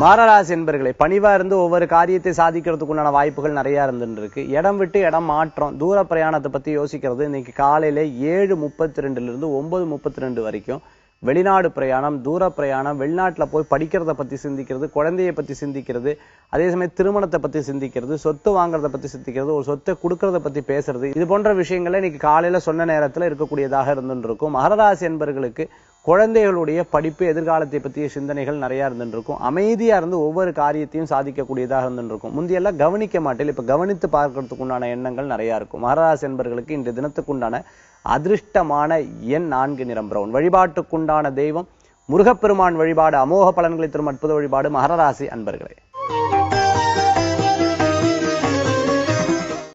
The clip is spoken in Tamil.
மாரராசி என்பர்களே பணிவா இருந்து ஒவ்வொரு காரியத்தை சாதிக்கிறதுக்கு உண்டான வாய்ப்புகள் நிறைய இருந்துட்டு இருக்கு இடம் விட்டு இடம் மாற்றம் தூர பிரயாணத்தை பத்தி யோசிக்கிறது இன்னைக்கு காலையில ஏழு முப்பத்தி ரெண்டுல இருந்து ஒன்பது முப்பத்தி ரெண்டு வரைக்கும் வெளிநாடு பிரயாணம் தூர பிரயாணம் வெளிநாட்டுல போய் படிக்கிறத பத்தி சிந்திக்கிறது குழந்தைய பத்தி சிந்திக்கிறது அதே சமயம் திருமணத்தை பத்தி சிந்திக்கிறது சொத்து வாங்குறத பத்தி சிந்திக்கிறது ஒரு சொத்தை கொடுக்கறத பத்தி பேசுறது இது போன்ற விஷயங்களை இன்னைக்கு காலையில சொன்ன நேரத்துல இருக்கக்கூடியதாக இருந்துட்டு இருக்கும் மகராசி என்பர்களுக்கு குழந்தைகளுடைய படிப்பு எதிர்காலத்தை பற்றிய சிந்தனைகள் நிறைய இருந்துட்டு இருக்கும் அமைதியா இருந்து ஒவ்வொரு காரியத்தையும் சாதிக்கக்கூடியதாக இருந்துட்டு இருக்கும் முந்தியெல்லாம் கவனிக்க மாட்டேன் இப்ப கவனித்து பார்க்கறதுக்கு உண்டான எண்ணங்கள் நிறைய இருக்கும் மகராசி என்பர்களுக்கு இன்று தினத்துக்குண்டான அதிர்ஷ்டமான எண் நான்கு நிறம் பிரவுன் வழிபாட்டுக்குண்டான தெய்வம் முருகப்பெருமான் வழிபாடு அமோக பலன்களை தரும் அற்புத வழிபாடு மகராசி அன்பர்களே